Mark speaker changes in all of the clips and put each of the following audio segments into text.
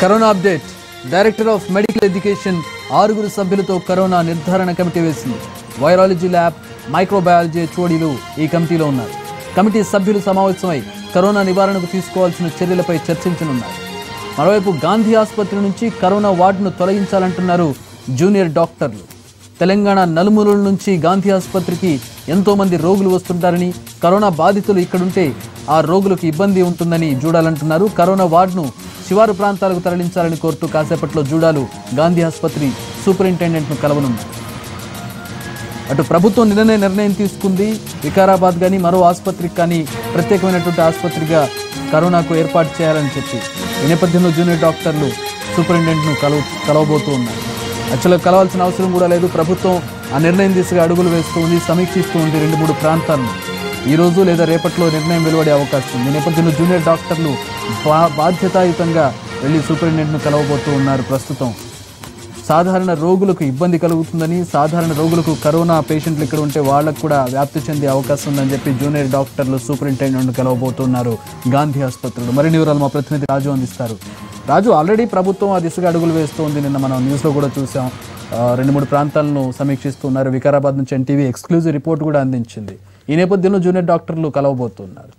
Speaker 1: corona update director of medical education ఆరుగురు సభ్యులతో corona నిర్ధారణ కమిటీ వేసింది వైరాలజీ ల్యాబ్ మైక్రోబయాలజీ హెచ్ఓడీలు ఈ కమిటీలో ఉన్నారు కమిటీ సభ్యులు సమావేశమై కరోనా నివారణకు తీసుకోవాల్సిన చర్యలపై చర్చించనున్నారు మరోవైపు గాంధీ ఆసుపత్రి నుంచి కరోనా వార్డును తొలగించాలంటున్నారు జూనియర్ డాక్టర్లు తెలంగాణ నలుమూలల నుంచి గాంధీ ఆసుపత్రికి ఎంతో మంది రోగులు వస్తుంటారని కరోనా బాధితులు ఇక్కడుంటే ఆ రోగులకు ఇబ్బంది ఉంటుందని జూడాలంటున్నారు కరోనా వార్డును శివారు ప్రాంతాలకు తరలించాలని కోరుతూ కాసేపట్లో జూడాలు గాంధీ ఆసుపత్రి సూపరింటెండెంట్ను కలవనున్నారు అటు ప్రభుత్వం నిన్ననే నిర్ణయం తీసుకుంది వికారాబాద్ కానీ మరో ఆసుపత్రికి కానీ ప్రత్యేకమైనటువంటి ఆసుపత్రిగా కరోనాకు ఏర్పాటు చేయాలని చెప్పి ఈ నేపథ్యంలో జూనియర్ డాక్టర్లు సూపరింటెండెంట్ను కలవ కలవబోతూ ఉన్నారు యాక్చువల్గా కలవాల్సిన అవసరం కూడా లేదు ప్రభుత్వం ఆ నిర్ణయం దిశగా అడుగులు వేస్తూ ఉంది సమీక్షిస్తూ ఉంది రెండు మూడు ప్రాంతాలను ఈ రోజు లేదా రేపట్లో నిర్ణయం వెలువడే అవకాశం ఉంది ఈ నేపథ్యంలో జూనియర్ డాక్టర్లు బా బాధ్యతాయుతంగా వెళ్ళి సూపరింటెండెంట్ను కలవబోతూ ఉన్నారు ప్రస్తుతం సాధారణ రోగులకు ఇబ్బంది కలుగుతుందని సాధారణ రోగులకు కరోనా పేషెంట్లు ఇక్కడ ఉంటే వాళ్ళకు కూడా వ్యాప్తి చెందే అవకాశం ఉందని చెప్పి జూనియర్ డాక్టర్లు సూపరింటెండెంట్ కలవబోతున్నారు గాంధీ ఆసుపత్రిలో మరిన్ని వివరాలు మా ప్రతినిధి రాజు అందిస్తారు రాజు ఆల్రెడీ ప్రభుత్వం ఆ దిశగా అడుగులు వేస్తోంది నిన్న మనం న్యూస్లో కూడా చూసాం ఆ, రెండు మూడు ప్రాంతాలను సమీక్షిస్తున్నారు వికారాబాద్ నుంచి ఎన్టీవీ ఎక్స్క్లూజివ్ రిపోర్ట్ కూడా అందించింది ఈ నేపథ్యంలో జూనియర్ డాక్టర్లు కలవబోతున్నారు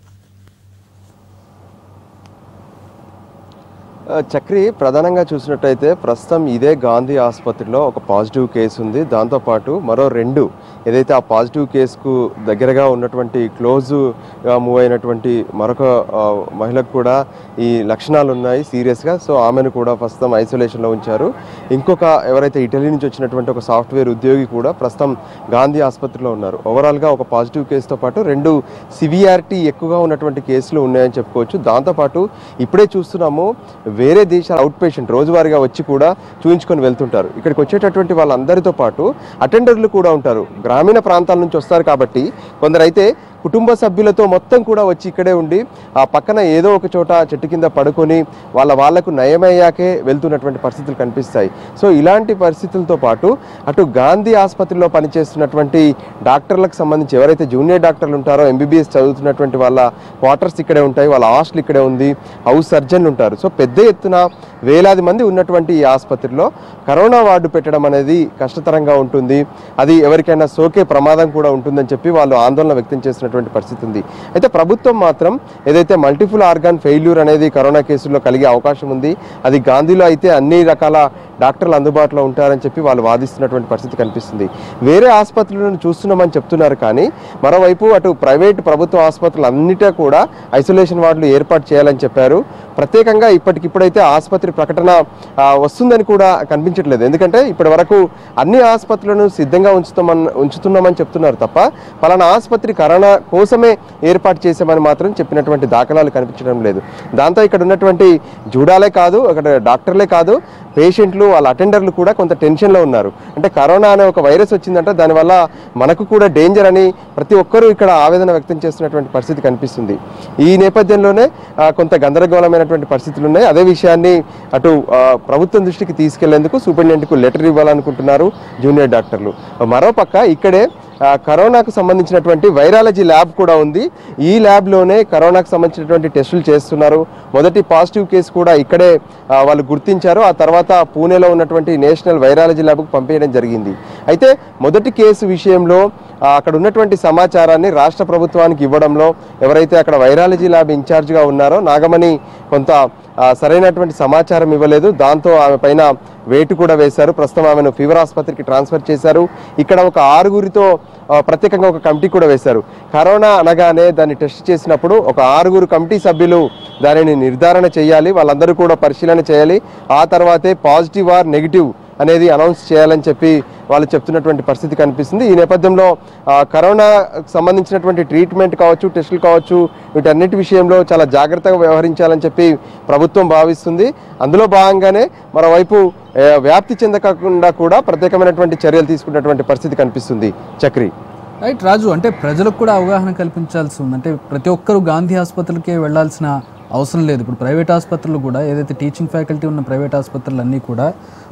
Speaker 2: ఆ, చక్రి ప్రధానంగా చూసినట్టయితే ప్రస్తుతం ఇదే గాంధీ ఆసుపత్రిలో ఒక పాజిటివ్ కేసు ఉంది దాంతోపాటు మరో రెండు ఏదైతే ఆ పాజిటివ్ కేసుకు దగ్గరగా ఉన్నటువంటి క్లోజ్ మూవ్ అయినటువంటి మరొక ఆ, మహిళకు కూడా ఈ లక్షణాలు ఉన్నాయి సీరియస్గా సో ఆమెను కూడా ప్రస్తుతం ఐసోలేషన్లో ఉంచారు ఇంకొక ఎవరైతే ఇటలీ నుంచి వచ్చినటువంటి ఒక సాఫ్ట్వేర్ ఉద్యోగి కూడా ప్రస్తుతం గాంధీ ఆసుపత్రిలో ఉన్నారు ఓవరాల్గా ఒక పాజిటివ్ కేసుతో పాటు రెండు సివియారిటీ ఎక్కువగా ఉన్నటువంటి కేసులు ఉన్నాయని చెప్పుకోవచ్చు దాంతోపాటు ఇప్పుడే చూస్తున్నాము వేరే దేశాల అవుట్ పేషెంట్ రోజువారీగా వచ్చి కూడా చూయించుకొని వెళ్తుంటారు ఇక్కడికి వచ్చేటటువంటి వాళ్ళందరితో పాటు అటెండర్లు కూడా ఉంటారు గ్రామీణ ప్రాంతాల నుంచి వస్తారు కాబట్టి కొందరైతే కుటుంబ సభ్యులతో మొత్తం కూడా వచ్చి ఇక్కడే ఉండి ఆ పక్కన ఏదో ఒక చోట చెట్టు కింద పడుకొని వాళ్ళ వాళ్లకు నయమయ్యాకే వెళ్తున్నటువంటి పరిస్థితులు కనిపిస్తాయి సో ఇలాంటి పరిస్థితులతో పాటు అటు గాంధీ ఆసుపత్రిలో పనిచేస్తున్నటువంటి డాక్టర్లకు సంబంధించి ఎవరైతే జూనియర్ డాక్టర్లు ఉంటారో ఎంబీబీఎస్ చదువుతున్నటువంటి వాళ్ళ క్వార్టర్స్ ఇక్కడే ఉంటాయి వాళ్ళ హాస్టల్ ఇక్కడే ఉంది హౌస్ సర్జన్లు ఉంటారు సో పెద్ద ఎత్తున వేలాది మంది ఉన్నటువంటి ఈ ఆసుపత్రిలో కరోనా వార్డు పెట్టడం అనేది కష్టతరంగా ఉంటుంది అది ఎవరికైనా సోకే ప్రమాదం కూడా ఉంటుందని చెప్పి వాళ్ళు ఆందోళన వ్యక్తం చేస్తున్నటువంటి పరిస్థితి ఉంది అయితే ప్రభుత్వం మాత్రం ఏదైతే మల్టిపుల్ ఆర్గాన్ ఫెయిల్యూర్ అనేది కరోనా కేసుల్లో కలిగే అవకాశం ఉంది అది గాంధీలో అయితే అన్ని రకాల డాక్టర్లు అందుబాటులో ఉంటారని చెప్పి వాళ్ళు వాదిస్తున్నటువంటి పరిస్థితి కనిపిస్తుంది వేరే ఆసుపత్రులను చూస్తున్నామని చెప్తున్నారు కానీ మరోవైపు అటు ప్రైవేట్ ప్రభుత్వ ఆసుపత్రులు అన్నిటా కూడా ఐసోలేషన్ వార్డులు ఏర్పాటు చేయాలని చెప్పారు ప్రత్యేకంగా ఇప్పటికిప్పుడైతే ఆసుపత్రి ప్రకటన ఆ, వస్తుందని కూడా కనిపించట్లేదు ఎందుకంటే ఇప్పటి వరకు అన్ని ఆసుపత్రులను సిద్ధంగా ఉంచుతామని ఉంచుతున్నామని చెప్తున్నారు తప్ప పలానా ఆసుపత్రి కరోనా కోసమే ఏర్పాటు చేసామని మాత్రం చెప్పినటువంటి దాఖలాలు కనిపించడం లేదు దాంతో ఇక్కడ ఉన్నటువంటి జూడాలే కాదు అక్కడ డాక్టర్లే కాదు పేషెంట్లు వాళ్ళ అటెండర్లు కూడా కొంత టెన్షన్లో ఉన్నారు అంటే కరోనా అనే ఒక వైరస్ వచ్చిందంటే దానివల్ల మనకు కూడా డేంజర్ అని ప్రతి ఒక్కరూ ఇక్కడ ఆవేదన వ్యక్తం చేస్తున్నటువంటి పరిస్థితి కనిపిస్తుంది ఈ నేపథ్యంలోనే ఆ, కొంత గందరగోళమైనటువంటి పరిస్థితులు ఉన్నాయి అదే విషయాన్ని అటు ఆ, ప్రభుత్వం దృష్టికి తీసుకెళ్లేందుకు సూపరింటెండెంట్కు లెటర్ ఇవ్వాలనుకుంటున్నారు జూనియర్ డాక్టర్లు మరోపక్క ఇక్కడే ఆ, కరోనాకు సంబంధించినటువంటి వైరాలజీ ల్యాబ్ కూడా ఉంది ఈ ల్యాబ్లోనే కరోనాకు సంబంధించినటువంటి టెస్టులు చేస్తున్నారు మొదటి పాజిటివ్ కేసు కూడా ఇక్కడే ఆ, వాళ్ళు గుర్తించారు ఆ తర్వాత పూణేలో ఉన్నటువంటి నేషనల్ వైరాలజీ ల్యాబ్కు పంపించడం జరిగింది అయితే మొదటి కేసు విషయంలో ఆ, అక్కడ ఉన్నటువంటి సమాచారాన్ని రాష్ట్ర ప్రభుత్వానికి ఇవ్వడంలో ఎవరైతే అక్కడ వైరాలజీ ల్యాబ్ ఇన్ఛార్జ్గా ఉన్నారో నాగమణి కొంత ఆ, సరైనటువంటి సమాచారం ఇవ్వలేదు దాంతో ఆమె పైన వేటు కూడా వేశారు ప్రస్తుతం ఆమెను ఫీవర్ ఆసుపత్రికి ట్రాన్స్ఫర్ చేశారు ఇక్కడ ఒక ఆరుగురితో ఆ, ప్రత్యేకంగా ఒక కమిటీ కూడా వేశారు కరోనా అనగానే దాన్ని టెస్ట్ చేసినప్పుడు ఒక ఆరుగురు కమిటీ సభ్యులు దానిని నిర్ధారణ చేయాలి వాళ్ళందరూ కూడా పరిశీలన చేయాలి ఆ తర్వాతే పాజిటివ్ ఆర్ నెగిటివ్ అనేది అనౌన్స్ చేయాలని చెప్పి వాళ్ళు చెప్తున్నటువంటి పరిస్థితి కనిపిస్తుంది ఈ నేపథ్యంలో ఆ, కరోనా సంబంధించినటువంటి ట్రీట్మెంట్ కావచ్చు టెస్టులు కావచ్చు వీటన్నిటి విషయంలో చాలా జాగ్రత్తగా వ్యవహరించాలని చెప్పి ప్రభుత్వం భావిస్తుంది అందులో భాగంగానే మరోవైపు ఏ, వ్యాప్తి చెందకుండా కూడా ప్రత్యేకమైనటువంటి చర్యలు తీసుకున్నటువంటి పరిస్థితి కనిపిస్తుంది చక్రి
Speaker 1: రైట్ రాజు అంటే ప్రజలకు కూడా అవగాహన కల్పించాల్సి ఉంది అంటే ప్రతి ఒక్కరూ గాంధీ ఆసుపత్రికి వెళ్ళాల్సిన అవసరం లేదు ఇప్పుడు ప్రైవేట్ ఆసుపత్రులు కూడా ఏదైతే టీచింగ్ ఫ్యాకల్టీ ఉన్న ప్రైవేట్ ఆసుపత్రులు అన్నీ కూడా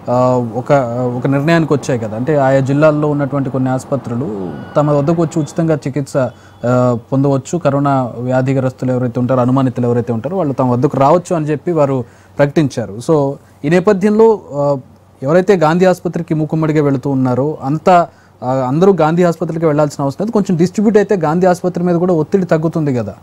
Speaker 1: ఆ, ఒక ఒక నిర్ణయానికి వచ్చాయి కదా అంటే ఆయా జిల్లాల్లో ఉన్నటువంటి కొన్ని ఆసుపత్రులు తమ వద్దకు వచ్చి ఉచితంగా చికిత్స ఆ, పొందవచ్చు కరోనా వ్యాధిగ్రస్తులు ఎవరైతే ఉంటారో అనుమానితులు ఎవరైతే ఉంటారో వాళ్ళు తమ వద్దకు రావచ్చు అని చెప్పి వారు ప్రకటించారు సో ఈ నేపథ్యంలో ఆ, ఎవరైతే గాంధీ ఆసుపత్రికి మూకుమ్మడిగా వెళుతూ ఉన్నారో అంత ఆ, అందరూ గాంధీ ఆసుపత్రికి వెళ్ళాల్సిన అవసరం లేదు కొంచెం డిస్ట్రిబ్యూట్ అయితే గాంధీ ఆసుపత్రి మీద కూడా ఒత్తిడి తగ్గుతుంది కదా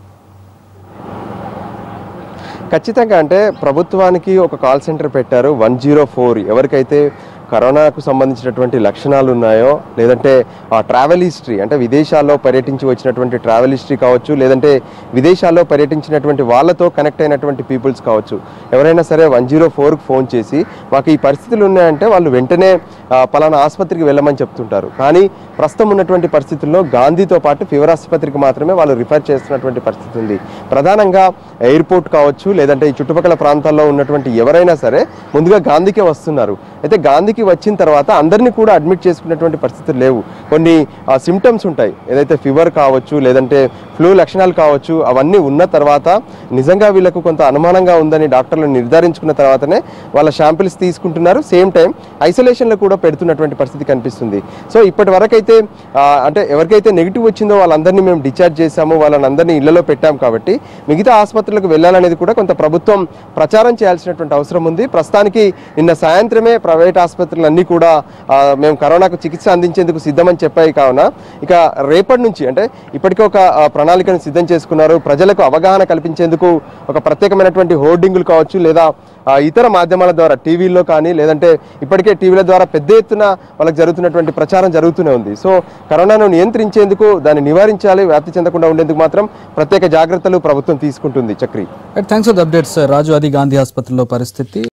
Speaker 2: ఖచ్చితంగా అంటే ప్రభుత్వానికి ఒక కాల్ సెంటర్ పెట్టారు వన్ జీరో ఫోర్ ఎవరికైతే కరోనాకు సంబంధించినటువంటి లక్షణాలు ఉన్నాయో లేదంటే ఆ ట్రావెల్ హిస్టరీ అంటే విదేశాల్లో పర్యటించి వచ్చినటువంటి ట్రావెల్ హిస్టరీ కావచ్చు లేదంటే విదేశాల్లో పర్యటించినటువంటి వాళ్ళతో కనెక్ట్ అయినటువంటి పీపుల్స్ కావచ్చు ఎవరైనా సరే వన్ జీరో ఫోర్కి ఫోన్ చేసి మాకు ఈ పరిస్థితులు ఉన్నాయంటే వాళ్ళు వెంటనే ఆ, పలానా ఆసుపత్రికి వెళ్ళమని చెప్తుంటారు కానీ ప్రస్తుతం ఉన్నటువంటి పరిస్థితుల్లో గాంధీతో పాటు ఫీవర్ ఆసుపత్రికి మాత్రమే వాళ్ళు రిఫర్ చేస్తున్నటువంటి పరిస్థితి ఉంది ప్రధానంగా ఎయిర్పోర్ట్ కావచ్చు లేదంటే ఈ చుట్టుపక్కల ప్రాంతాల్లో ఉన్నటువంటి ఎవరైనా సరే ముందుగా గాంధీకే వస్తున్నారు అయితే గాంధీకి వచ్చిన తర్వాత అందరినీ కూడా అడ్మిట్ చేసుకునేటువంటి పరిస్థితులు లేవు కొన్ని సిమ్టమ్స్ ఉంటాయి ఏదైతే ఫీవర్ కావచ్చు లేదంటే ఫ్లూ లక్షణాలు కావచ్చు అవన్నీ ఉన్న తర్వాత నిజంగా వీళ్ళకు కొంత అనుమానంగా ఉందని డాక్టర్లు నిర్ధారించుకున్న తర్వాతనే వాళ్ళ శాంపిల్స్ తీసుకుంటున్నారు సేమ్ టైం ఐసోలేషన్లో కూడా పెడుతున్నటువంటి పరిస్థితి కనిపిస్తుంది సో ఇప్పటి వరకైతే ఆ, అంటే ఎవరికైతే నెగిటివ్ వచ్చిందో వాళ్ళందరినీ మేము డిశ్చార్జ్ చేశాము వాళ్ళని అందరినీ ఇళ్లలో పెట్టాం కాబట్టి మిగతా ఆసుపత్రులకు వెళ్ళాలనేది కూడా కొంత ప్రభుత్వం ప్రచారం చేయాల్సినటువంటి అవసరం ఉంది ప్రస్తుతానికి నిన్న సాయంత్రమే ప్రైవేట్ ఆసుపత్రులు అన్నీ కూడా ఆ, మేము కరోనాకు చికిత్స అందించేందుకు సిద్ధమని చెప్పాయి కావున ఇక రేపటి నుంచి అంటే ఇప్పటికే ఒక ఆ, ప్రణాళికను సిద్ధం చేసుకున్నారు ప్రజలకు అవగాహన కల్పించేందుకు ఒక ప్రత్యేకమైనటువంటి హోర్డింగులు కావచ్చు లేదా ఆ, ఇతర మాధ్యమాల ద్వారా టీవీల్లో కానీ లేదంటే ఇప్పటికే టీవీల ద్వారా పెద్ద ఎత్తున వాళ్ళకి జరుగుతున్నటువంటి ప్రచారం జరుగుతూనే ఉంది సో కరోనాను నియంత్రించేందుకు దాన్ని నివారించాలి వ్యాప్తి చెందకుండా ఉండేందుకు మాత్రం ప్రత్యేక జాగ్రత్తలు ప్రభుత్వం తీసుకుంటుంది Chakri
Speaker 1: thanks for the updates Raju అది గాంధీ ఆసుపత్రిలో పరిస్థితి